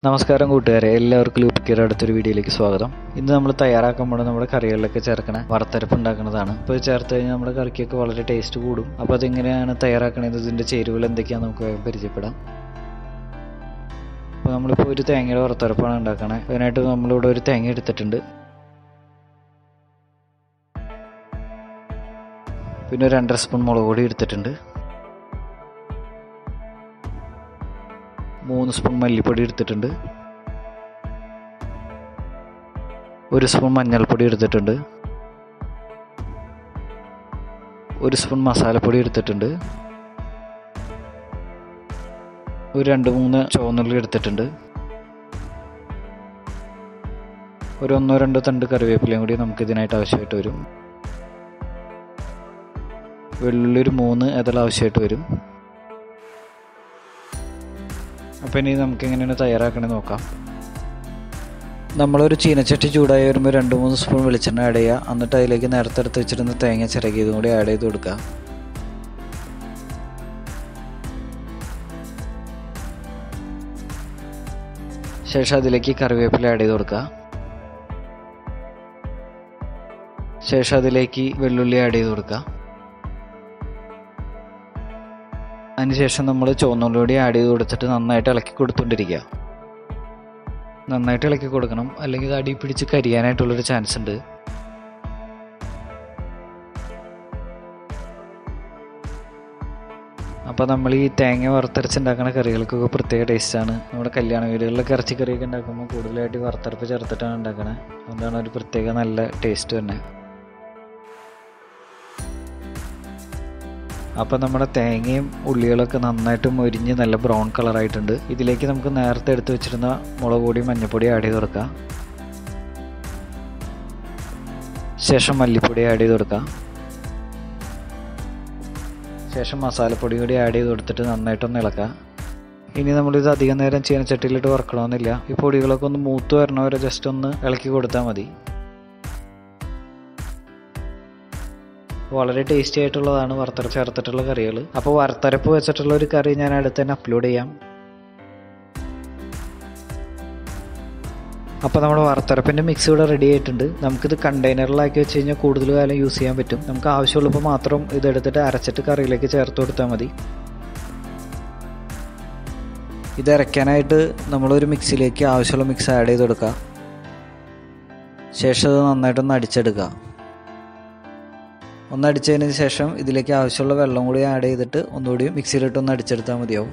നമസ്കാരം കൂട്ടുകാരെ എല്ലാവർക്കും ലൂപ്പിക്കയുടെ അടുത്തൊരു വീഡിയോയിലേക്ക് സ്വാഗതം ഇന്ന് നമ്മൾ തയ്യാറാക്കാൻ പോണത് നമ്മുടെ കറികളിലൊക്കെ ചേർക്കണ വറുത്തരപ്പ് ഉണ്ടാക്കുന്നതാണ് അപ്പോൾ ഇത് ചേർത്ത് കഴിഞ്ഞാൽ നമ്മുടെ കറിക്കൊക്കെ വളരെ ടേസ്റ്റ് കൂടും അപ്പോൾ അതെങ്ങനെയാണ് തയ്യാറാക്കണത് ഇതിൻ്റെ ചേരുവകൾ എന്തൊക്കെയാണെന്ന് നമുക്ക് വേഗം പരിചയപ്പെടാം അപ്പോൾ നമ്മളിപ്പോൾ ഒരു തേങ്ങയുടെ വറുത്തരപ്പാണ് ഉണ്ടാക്കണത് അതിനായിട്ട് നമ്മളിവിടെ ഒരു തേങ്ങ എടുത്തിട്ടുണ്ട് പിന്നെ ഒരു രണ്ടര സ്പൂൺ മുളക് പൊടി എടുത്തിട്ടുണ്ട് മൂന്ന് സ്പൂൺ മല്ലിപ്പൊടി എടുത്തിട്ടുണ്ട് ഒരു സ്പൂൺ മഞ്ഞൾപ്പൊടി എടുത്തിട്ടുണ്ട് ഒരു സ്പൂൺ മസാലപ്പൊടി എടുത്തിട്ടുണ്ട് ഒരു രണ്ട് മൂന്ന് ചുവന്നുള്ളി എടുത്തിട്ടുണ്ട് ഒരു ഒന്നോ രണ്ടോ തണ്ട് കറിവേപ്പിലയും കൂടി നമുക്ക് ഇതിനായിട്ട് ആവശ്യമായിട്ട് വരും വെള്ളുള്ളി ഒരു മൂന്ന് ഏതെല്ലാം ആവശ്യമായിട്ട് വരും അപ്പോൾ ഇനി നമുക്ക് എങ്ങനെയാണ് തയ്യാറാക്കണേ നോക്കാം നമ്മളൊരു ചീനച്ചട്ടി ചൂടായി വരുമ്പോൾ രണ്ട് മൂന്ന് സ്പൂൺ വെളിച്ചെണ്ണ ആഡ് ചെയ്യുക എന്നിട്ട് അതിലേക്ക് നേരത്തെ എടുത്ത് വെച്ചിരുന്ന തേങ്ങ ചിരകിയതും കൂടി ആഡ് ചെയ്ത് കൊടുക്കുക ശേഷം അതിലേക്ക് കറിവേപ്പില ആഡ് ചെയ്ത് കൊടുക്കുക ശേഷം അതിലേക്ക് വെള്ളുള്ളി ആഡ് ചെയ്ത് കൊടുക്കുക അതിനുശേഷം നമ്മൾ ചുവന്നുള്ളി കൂടി ആഡ് ചെയ്ത് കൊടുത്തിട്ട് നന്നായിട്ട് ഇളക്കി കൊടുത്തുകൊണ്ടിരിക്കുക നന്നായിട്ട് ഇളക്കി കൊടുക്കണം അല്ലെങ്കിൽ ഇത് അടി പിടിച്ച് കരിയാനായിട്ടുള്ളൊരു ചാൻസ് ഉണ്ട് അപ്പോൾ നമ്മൾ ഈ തേങ്ങ വറുത്തരച്ചുണ്ടാക്കുന്ന കറികൾക്കൊക്കെ പ്രത്യേക ടേസ്റ്റാണ് നമ്മുടെ കല്യാണ വീടുകളിലൊക്കെ ഇറച്ചിക്കറിയൊക്കെ ഉണ്ടാക്കുമ്പോൾ കൂടുതലായിട്ട് വറുത്തരപ്പ് ചേർത്തിട്ടാണ് ഉണ്ടാക്കണത് അതുകൊണ്ടാണ് ഒരു പ്രത്യേക നല്ല ടേസ്റ്റ് തന്നെ അപ്പോൾ നമ്മുടെ തേങ്ങയും ഉള്ളികളൊക്കെ നന്നായിട്ട് മൊരിഞ്ഞ് നല്ല ബ്രൗൺ കളറായിട്ടുണ്ട് ഇതിലേക്ക് നമുക്ക് നേരത്തെ എടുത്ത് വെച്ചിരുന്ന മുളക് പൊടി മഞ്ഞൾപ്പൊടി ആഡ് ചെയ്ത് കൊടുക്കാം ശേഷം മല്ലിപ്പൊടി ആഡ് ചെയ്ത് കൊടുക്കാം ശേഷം മസാലപ്പൊടി കൂടി ആഡ് ചെയ്ത് കൊടുത്തിട്ട് നന്നായിട്ടൊന്ന് ഇളക്കാം ഇനി നമ്മളിത് അധികം നേരം ചീനച്ചട്ടിയിലിട്ട് വറക്കണമെന്നില്ല ഈ പൊടികളൊക്കെ ഒന്ന് മൂത്ത് വരണവരെ ജസ്റ്റ് ഒന്ന് ഇളക്കി കൊടുത്താൽ മതി വളരെ ടേസ്റ്റി ആയിട്ടുള്ളതാണ് വറുത്തര ചേർത്തിട്ടുള്ള കറികൾ അപ്പോൾ വറുത്തരപ്പ് വെച്ചിട്ടുള്ള ഒരു കറി ഞാൻ അടുത്ത് തന്നെ അപ്ലോഡ് ചെയ്യാം അപ്പോൾ നമ്മുടെ വറുത്തരപ്പിൻ്റെ മിക്സ് ഇവിടെ റെഡി ആയിട്ടുണ്ട് നമുക്കിത് കണ്ടെയ്നറിലാക്കി വെച്ച് കഴിഞ്ഞാൽ കൂടുതൽ കാലം യൂസ് ചെയ്യാൻ പറ്റും നമുക്ക് ആവശ്യമുള്ളപ്പോൾ മാത്രം ഇതെടുത്തിട്ട് അരച്ചിട്ട് കറിയിലേക്ക് ചേർത്ത് കൊടുത്താൽ മതി ഇത് അരയ്ക്കാനായിട്ട് നമ്മളൊരു മിക്സിയിലേക്ക് ആവശ്യമുള്ള മിക്സ് ആഡ് ചെയ്ത് കൊടുക്കുക ശേഷം അത് നന്നായിട്ടൊന്ന് അടിച്ചെടുക്കുക ഒന്ന് അടിച്ചതിന് ശേഷം ഇതിലേക്ക് ആവശ്യമുള്ള വെള്ളം കൂടി ആഡ് ചെയ്തിട്ട് ഒന്നുകൂടി മിക്സിയിലിട്ട് ഒന്ന് അടിച്ചെടുത്താൽ മതിയാവും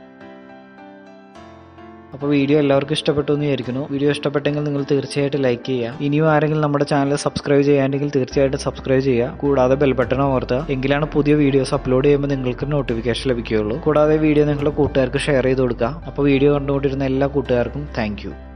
അപ്പോൾ വീഡിയോ എല്ലാവർക്കും ഇഷ്ടപ്പെട്ടു എന്ന് വിചാരിക്കുന്നു വീഡിയോ ഇഷ്ടപ്പെട്ടെങ്കിൽ നിങ്ങൾ തീർച്ചയായിട്ടും ലൈക്ക് ചെയ്യുക ഇനിയും ആരെങ്കിലും നമ്മുടെ ചാനൽ സബ്സ്ക്രൈബ് ചെയ്യാണ്ടെങ്കിൽ തീർച്ചയായിട്ടും സബ്സ്ക്രൈബ് ചെയ്യുക കൂടാതെ ബെൽ ബട്ടൺ അമർത്തുക എങ്കിലാണ് പുതിയ വീഡിയോസ് അപ്ലോഡ് ചെയ്യുമ്പോൾ നിങ്ങൾക്ക് നോട്ടിഫിക്കേഷൻ ലഭിക്കുകയുള്ളൂ കൂടാതെ വീഡിയോ നിങ്ങളുടെ കൂട്ടുകാർക്ക് ഷെയർ ചെയ്ത് കൊടുക്കുക അപ്പോൾ വീഡിയോ കണ്ടുകൊണ്ടിരുന്ന എല്ലാ കൂട്ടുകാർക്കും താങ്ക്